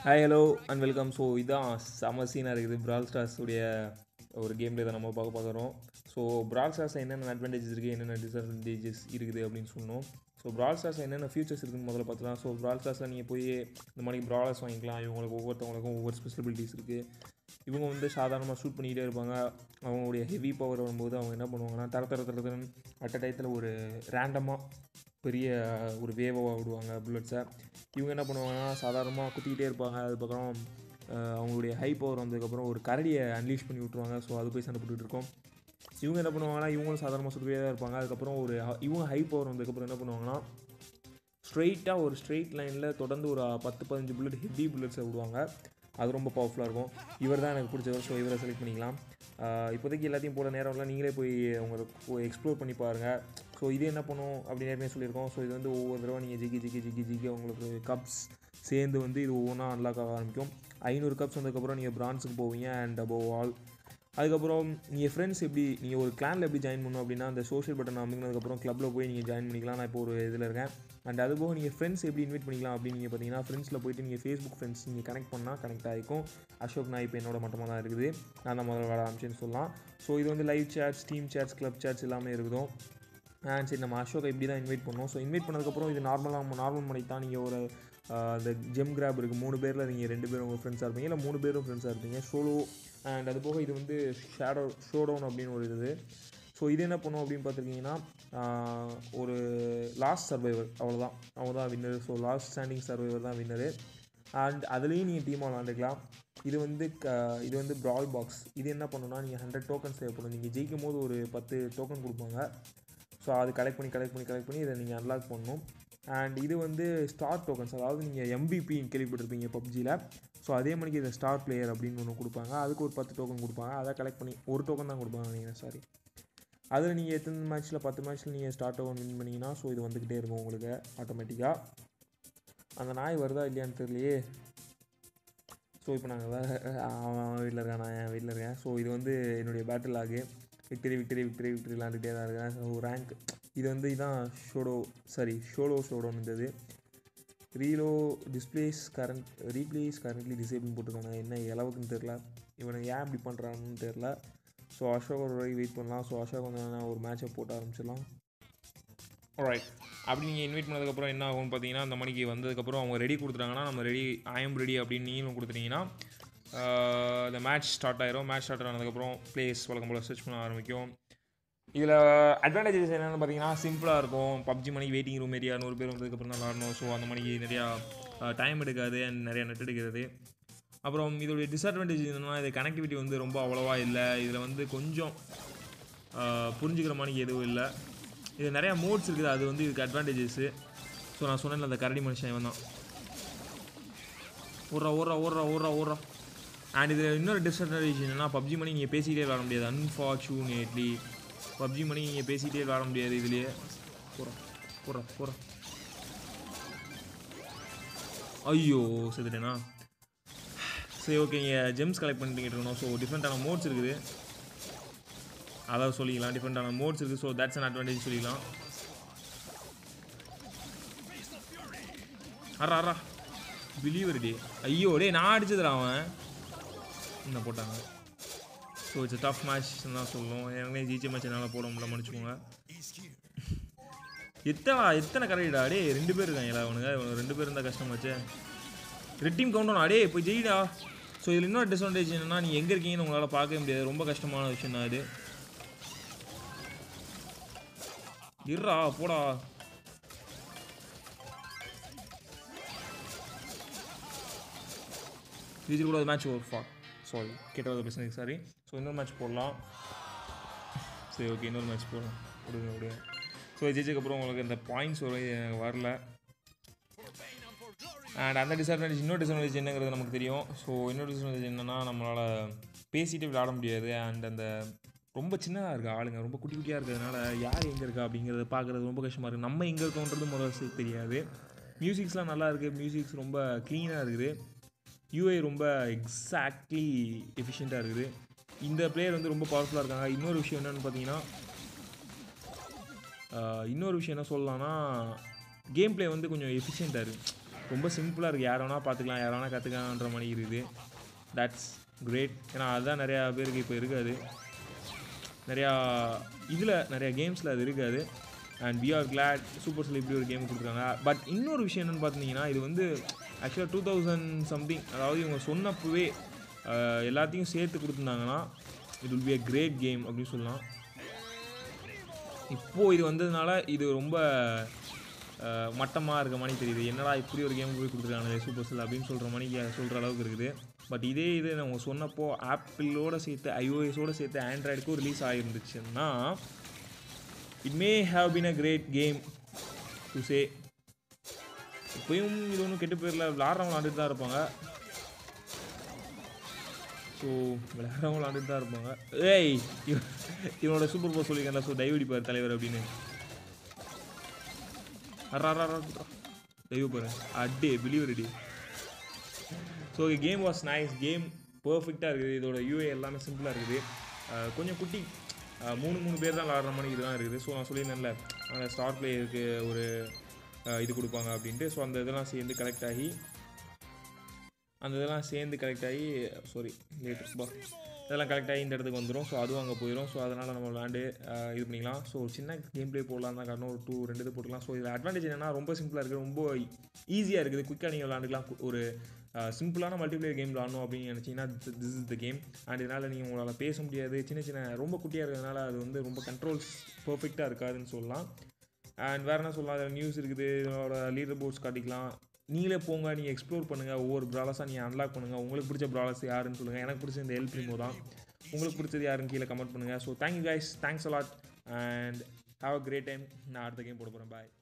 hi hello and welcome so இதான் செம சீனாக இருக்குது பிரால் ஸ்டார்ஸ் உடைய ஒரு கேம் தான் நம்ம பார்க்க பார்க்குறோம் ஸோ பிரால் ஸ்டார்ஸில் என்னென்ன அட்வான்டேஜஸ் இருக்குது என்னென்ன டிஸ்அட்வான்டேஜஸ் இருக்குது அப்படின்னு சொன்னோம் ஸோ பிரால் ஸ்டார்ஸில் என்னென்ன ஃபியூச்சர்ஸ் இருக்குன்னு முதல்ல பார்த்துலாம் ஸோ பிரால் ஸ்டார்ஸில் நீங்கள் போய் இந்த மாதிரி ப்ராலர்ஸ் வாங்கிக்கலாம் இவங்களுக்கு ஒவ்வொருத்தவங்களுக்கும் ஒவ்வொரு ஸ்பெசிபிலிட்டிஸ் இருக்குது இவங்க வந்து சாதாரணமாக ஷூட் பண்ணிக்கிட்டே இருப்பாங்க அவங்களுடைய ஹெவி பவர் வரும்போது அவங்க என்ன பண்ணுவாங்கன்னா தர தர தர தரன்னு அட் டயத்தில் ஒரு ரேண்டமாக பெரிய ஒரு வேவாக விடுவாங்க புல்லட்ஸை இவங்க என்ன பண்ணுவாங்கன்னா சாதாரணமாக குத்திக்கிட்டே இருப்பாங்க அதுக்கப்புறம் அஹ், அவங்களுடைய ஹை பவர் வந்ததுக்கப்புறம் ஒரு கரடியை அன்லீஷ் பண்ணி விட்ருவாங்க ஸோ அது போய் சண்டை போட்டுட்டு இருக்கோம் இவங்க என்ன பண்ணுவாங்கன்னா இவங்களும் சாதாரணமாக சுட்டுவே தான் இருப்பாங்க அதுக்கப்புறம் ஒரு ஹ- இவங்க ஹை பவர் வந்ததுக்கப்புறம் என்ன பண்ணுவாங்கன்னா ஸ்ட்ரெயிட்டாக ஒரு ஸ்ட்ரெயிட் லைனில் தொடர்ந்து ஒரு பத்து பதினஞ்சு புல்லட் ஹெவி புல்லட்ஸை விடுவாங்க அது ரொம்ப பவர்ஃபுல்லாக இருக்கும் இவர் தான் எனக்கு பிடிச்சவர் ஸோ இவரை செலக்ட் பண்ணிக்கலாம் ஆஹ் இப்போதைக்கு எல்லாத்தையும் போட நேரம் இல்லை நீங்களே போய் உங்களுக்கு எக்ஸ்ப்ளோர் பண்ணி பாருங்கள் ஸோ இது என்ன பண்ணும் அப்படின்னு ஏற்கனவே சொல்லியிருக்கோம் ஸோ இது வந்து ஒவ்வொரு தடவை நீங்கள் ஜிக்கி ஜிக்கி ஜிக்கி ஜிக்கி உங்களுக்கு கப்ஸ் சேர்ந்து வந்து இது ஒவ்வொன்றா அன்லாக் ஆக ஆரம்பிக்கும் ஐநூறு கப்ஸ் வந்ததுக்கப்புறம் நீங்கள் பிரான்ஸுக்கு போவீங்க அண்ட் above ஆல் அதுக்கப்புறம் நீங்கள் ஃப்ரெண்ட்ஸ் எப்படி நீங்கள் ஒரு கிளானில் எப்படி ஜாயின் பண்ணணும் அப்படின்னா அந்த சோஷியல் பட்டன் அமைங்கினதுக்கப்புறம் கிளப்பில் போய் நீங்கள் ஜாயின் பண்ணிக்கலாம் நான் இப்போ ஒரு இதில் இருக்கேன் அண்ட் அதுபோக நீங்கள் ஃப்ரெண்ட்ஸ் எப்படி இன்வைட் பண்ணிக்கலாம் அப்படின்னு நீங்கள் பார்த்தீங்கன்னா ஃப்ரெண்ட்ஸில் போயிட்டு நீங்கள் ஃபேஸ்புக் ஃப்ரெண்ட்ஸ் நீங்கள் கனெக்ட் பண்ணால் கனெக்ட் ஆகிக்கும் அசோக் நான் இப்போ என்னோட மட்டமாக தான் இருக்குது நான் தான் முதல்ல விளாட ஆரம்பிச்சேன்னு சொல்லலாம் ஸோ இது வந்து live chats team chats club chats எல்லாமே இருக்குதும் ஆ சரி நம்ம அசோக்கை இப்படி தான் இன்வைட் பண்ணோம் ஸோ இன்வைட் பண்ணதுக்கப்புறம் இது நார்மலாக நார்மல் மணிக்கு தான் நீங்கள் ஒரு ஆஹ், அந்த ஜெம் கிராப் இருக்குது மூணு பேரில் நீங்கள் ரெண்டு பேரும் உங்கள் ஃப்ரெண்ட்ஸாக இருப்பீங்க இல்லை மூணு பேரும் ஃப்ரெண்ட்ஸாக இருப்பீங்க சோலோ அண்ட் அது போக இது வந்து ஷேடோ ஷோடவுன் அப்படின்னு ஒரு இது ஸோ இது என்ன பண்ணும் அப்படின்னு பார்த்துருக்கீங்கன்னா ஆஹ், ஒரு லாஸ்ட் சர்வைவர் அவ்வளோதான் அவங்க தான் winner so last standing survivor தான் வின்னரு அண்ட் அதுலேயும் நீங்கள் டீமாக விளாண்டுக்கலாம் இது வந்து க இது வந்து ப்ரால் பாக்ஸ் இது என்ன பண்ணுன்னா நீங்கள் ஹண்ட்ரட் டோக்கன்ஸ் தேவைப்படும் நீங்கள் ஜெயிக்கும் போது ஒரு பத்து டோக்கன் கொடுப்பாங்க ஸோ அது கலெக்ட் பண்ணி கலெக்ட் பண்ணி கலெக்ட் பண்ணி இதை நீங்கள் அன்லாக் பண்ணணும் அண்ட் இது வந்து ஸ்டார் டோக்கன்ஸ் அதாவது நீங்கள் எம்பிபி கேள்விப்பட்டிருப்பீங்க பப்ஜியில் ஸோ அதே மணிக்கு இதை ஸ்டார் பிளேயர் அப்படின்னு ஒன்று கொடுப்பாங்க அதுக்கு ஒரு பத்து டோக்கன் கொடுப்பாங்க அதை கலெக்ட் பண்ணி ஒரு டோக்கன் தான் கொடுப்பாங்க நீங்கள் சாரி அதில் நீங்கள் எத்தனை மேட்ச்சில் பத்து மேட்ச்சில் நீங்கள் ஸ்டார் டோக்கன் வின் பண்ணிங்கன்னா ஸோ இது வந்துக்கிட்டே இருக்கும் உங்களுக்கு ஆட்டோமேட்டிக்காக அந்த நாய் வருதா இல்லையான்னு தெரியலையே ஸோ இப்போ நாங்கள் வேறு அவன் வீட்டில் இருக்கேன் நான் என் வீட்டில் இருக்கேன் ஸோ இது வந்து என்னுடைய பேட்டில் ஆகு விக்டரி விக்டரி விக்டரி விக்டரி விளாண்டுட்டே தான் இருக்கேன் ஸோ ரேங்க் இது வந்து இதான் ஷோடோ சாரி ஷோலோ ஷோடோன்னு இருந்தது ரீலோ டிஸ்பிளேஸ் கரண்ட் ரீப்ளேஸ் கரண்ட்லி டிசேபிள்னு போட்டிருக்காங்க என்ன அளவுக்குன்னு தெரில இவனை ஏன் இப்படி பண்ணுறான்னு தெரில ஸோ அசோக் ஒரு வரைக்கும் வெயிட் பண்ணலாம் ஸோ அசோக் வந்து ஒரு மேட்சை போட்டு ஆரம்பிச்சிடலாம் ரைட் அப்படி நீங்கள் இன்வைட் பண்ணதுக்கப்புறம் என்ன ஆகும்னு பார்த்தீங்கன்னா அந்த மணிக்கு வந்ததுக்கப்புறம் அவங்க ரெடி கொடுத்துட்டாங்கன்னா நம்ம ரெடி ஐஎம் ரெடி அப்படின்னு நீங்களும் கொடுத்துட்டீங்கன்னா ஆஹ், இந்த மேட்ச் ஸ்டார்ட் ஆயிரும் மேட்ச் ஸ்டார்ட் ஆனதுக்கப்புறம் பிளேஸ் வழக்கம் போல் சர்ச் பண்ண ஆரம்பிக்கும் இதில் அட்வான்டேஜஸ் என்னென்னு பார்த்தீங்கன்னா சிம்பிளாக இருக்கும் பப்ஜி மணிக்கு வெயிட்டிங் ரூம் ஏரியா நூறு பேர் வந்ததுக்கப்புறம் தான் விளாடணும் ஸோ அந்த மணிக்கு நிறையா டைம் எடுக்காது அண்ட் நிறையா நெட் எடுக்கிறது அப்புறம் இதோடைய டிஸ்அட்வான்டேஜ் என்னென்னா இது கனெக்டிவிட்டி வந்து ரொம்ப அவ்வளோவா இல்லை இதில் வந்து கொஞ்சம் ஆஹ், புரிஞ்சுக்கிற மாதிரி எதுவும் இல்லை இது நிறையா மோட்ஸ் இருக்குது அது வந்து இதுக்கு அட்வான்டேஜஸ்ஸு ஸோ நான் சொன்னேன்ல அந்த கரடி மனுஷன் இவன் தான் ஓடுறா ஓடுறா ஓடுறா ஓடுறா ஓடுறா அண்ட் இது இன்னொரு டிஸ்அட்வான்டேஜ் என்னன்னா பப்ஜி மணி நீங்கள் பேசிக்கிட்டே விளாட முடியாது அன்ஃபார்ச்சுனேட்லி பப்ஜி மணி நீங்கள் பேசிக்கிட்டே விளாட முடியாது இதுலேயே போகிறோம் போகிறோம் போகிறோம் ஐயோ செத்துட்டேனா சரி ஓகே இங்கே ஜெம்ஸ் கலெக்ட் பண்ணிட்டு இருக்கணும் ஸோ டிஃப்ரெண்ட்டான மோட்ஸ் இருக்குது அதாவது சொல்லிக்கலாம் டிஃப்ரெண்ட்டான மோட்ஸ் இருக்குது ஸோ தட்ஸ் அன் அட்வான்டேஜ் சொல்லிக்கலாம் அரா அரா பிலீவர் டே ஐயோ டேய் நான் அடிச்சதுடா அவன் என்ன போட்டாங்க ஸோ இட்ஸ் டஃப் மேட்ச் தான் சொல்லணும் ஏற்கனவே ஜிஜி மேட்ச் என்னால் போட முடியல மன்னிச்சுக்கோங்க எத்தனை எத்தனை கரெக்டா டே ரெண்டு பேர் இருக்காங்களா அவனுங்க இவனுக்கு ரெண்டு பேர் இருந்தால் கஷ்டமாச்சே ரெட் டீம் கவுண்டோனா டே போய் ஜெயிடா ஸோ இதில் இன்னொரு டிஸ்அட்வான்டேஜ் என்னன்னா நீங்கள் எங்கே இருக்கீங்கன்னு உங்களால் பார்க்கவே முடியாது ரொம்ப கஷ்டமான விஷயம் தான் இது இருடா போடா இது கூட மேட்ச் ஒரு ஃபா சாரி கேட்டது பிரச்சனை சாரி ஸோ இன்னொரு மேட்ச் போடலாம் சரி ஓகே இன்னொரு மேட்ச் போடலாம் விடுங்க விடுங்க ஸோ ஜெயிச்சதுக்கு அப்புறம் உங்களுக்கு இந்த பாயிண்ட்ஸ் வரும் இது எனக்கு வரல அண்ட் அந்த டிஸ்அட்வான்டேஜ் இன்னொரு டிஸ்அட்வான்டேஜ் என்னங்கிறது நமக்கு தெரியும் ஸோ இன்னொரு டிஸ்அட்வான்டேஜ் என்னென்னா நம்மளால் பேசிட்டு விளையாட முடியாது அண்ட் அந்த ரொம்ப சின்னதாக இருக்குது ஆளுங்க ரொம்ப குட்டி குட்டியாக இருக்கிறதுனால யார் எங்கே இருக்கா அப்படிங்கிறத பார்க்குறது ரொம்ப கஷ்டமாக இருக்குது நம்ம எங்கே இருக்கோன்றது முதல்ல தெரியாது மியூசிக்ஸ்லாம் நல்லா இருக்குது மியூசிக்ஸ் ரொம்ப க்ளீனாக இருக்குது யூஐ ரொம்ப எக்ஸாக்ட்லி எஃபிஷியண்ட்டாக இருக்குது இந்த பிளேயர் வந்து ரொம்ப பவர்ஃபுல்லாக இருக்காங்க இன்னொரு விஷயம் என்னென்னு பார்த்தீங்கன்னா ஆஹ், இன்னொரு விஷயம் என்ன சொல்லலாம்னா கேம் ப்ளே வந்து கொஞ்சம் எஃபிஷியண்ட்டாக இருக்குது ரொம்ப சிம்பிளாக இருக்குது யார் வேணால் பார்த்துக்கலாம் யார் வேணால் கற்றுக்கலான்ற மாதிரி இருக்குது தட்ஸ் கிரேட் ஏன்னா அதுதான் நிறையா பேருக்கு இப்போ இருக்காது நிறையா இதில் நிறையா கேம்ஸில் அது இருக்காது and we are glad Supercell இப்படி ஒரு கேம் கொடுத்துருக்காங்க பட் இன்னொரு விஷயம் என்னென்னு பார்த்தீங்கன்னா இது வந்து ஆக்சுவலாக டூ தௌசண்ட் சம்திங் அதாவது இவங்க சொன்னப்பவே அஹ், எல்லாத்தையும் சேர்த்து கொடுத்துருந்தாங்கன்னா it will be a great game அப்படின்னு சொல்லலாம் இப்போது இது வந்ததுனால இது ரொம்ப மட்டமாக இருக்க மாதிரி தெரியுது என்னடா இப்படி ஒரு கேம் போய் கொடுத்துருக்காங்க சூப்பர் செல் அப்படின்னு சொல்கிற மாதிரி சொல்கிற அளவுக்கு இருக்குது பட் இதே இது நம்ம சொன்னப்போ ஆப்பிளோட சேர்த்து ஐஓஎஸோடு சேர்த்து ஆண்ட்ராய்டுக்கும் ரிலீஸ் ஆகிருந்துச்சுன்னா it may have been a great game to say இப்பயும் இது ஒன்றும் கெட்டு போயிடல விளாட்றவங்க விளாண்டுட்டு தான் இருப்பாங்க ஸோ விளையாடுறவங்க விளாண்டுட்டு தான் இருப்பாங்க ஏய் இவ- இவனோட சூப்பர் போஸ் சொல்லியிருக்கேன்ல ஸோ டைவடிப்பார் தலைவர் அப்படின்னு தெய்வ பாரு அடே believe ready so game was nice game பர்ஃபெக்டாக இருக்குது இதோட யூஏ எல்லாமே சிம்பிளாக இருக்குது அஹ் கொஞ்சம் குட்டி அஹ் மூணு மூணு பேர் தான் விளாட்ற மாதிரி இதுதான் இருக்குது ஸோ நான் சொல்லியிருந்தேன்ல அந்த ஸ்டார் பிளேயருக்கு ஒரு அஹ் இது கொடுப்பாங்க அப்படின்ட்டு ஸோ அந்த இதெல்லாம் சேர்ந்து கலெக்ட் ஆகி அந்த இதெல்லாம் சேர்ந்து கலெக்ட் ஆகி சாரி லேட்டர் பா இதெல்லாம் கலெக்ட் ஆகி இந்த இடத்துக்கு வந்துடும் ஸோ அதுவும் அங்கே போயிடும் ஸோ அதனால் நம்ம விளாண்டு அஹ், இது பண்ணிக்கலாம் ஸோ ஒரு சின்ன கேம் ப்ளே போடலாம் தான் காரணம் ஒரு டூ ரெண்டு இது போட்டுக்கலாம் ஸோ இதில் அட்வான்டேஜ் என்னன்னா ரொம்ப சிம்பிளாக இருக்குது ரொம்ப ஈஸியாக இருக்குது குயிக்காக நீங்கள் விளாண்டுக்கலாம் கு- ஒரு சிம்பிளான மல்டிப்ளேயர் கேம் விளாடணும் அப்படின்னு நினச்சிங்கன்னா this is the game and இதனால் நீங்கள் உங்களால் பேச முடியாது சின்ன சின்ன ரொம்ப குட்டியாக இருக்கிறதுனால அது வந்து ரொம்ப கண்ட்ரோல்ஸ் பர்ஃபெக்டாக இருக்காதுன்னு சொல்லலாம் அண்ட் வேறு என்ன சொல்லலாம் அதில் நியூஸ் இருக்குது இதோட லீடர் போர்ட்ஸ் காட்டிக்கலாம் நீங்களே போங்க நீங்கள் எக்ஸ்ப்ளோர் பண்ணுங்கள் ஒவ்வொரு ப்ராலஸாக நீங்கள் அன்லாக் பண்ணுங்கள் உங்களுக்கு பிடிச்ச ப்ராலஸ் யாருன்னு சொல்லுங்கள் எனக்கு பிடிச்ச இந்த எல் பிரிமோ தான் உங்களுக்கு பிடிச்சது யாருன்னு கீழே கமெண்ட் பண்ணுங்கள் so thank you guys thanks a lot and have a great time நான் அடுத்த கேம் போட போகிறேன் பாய்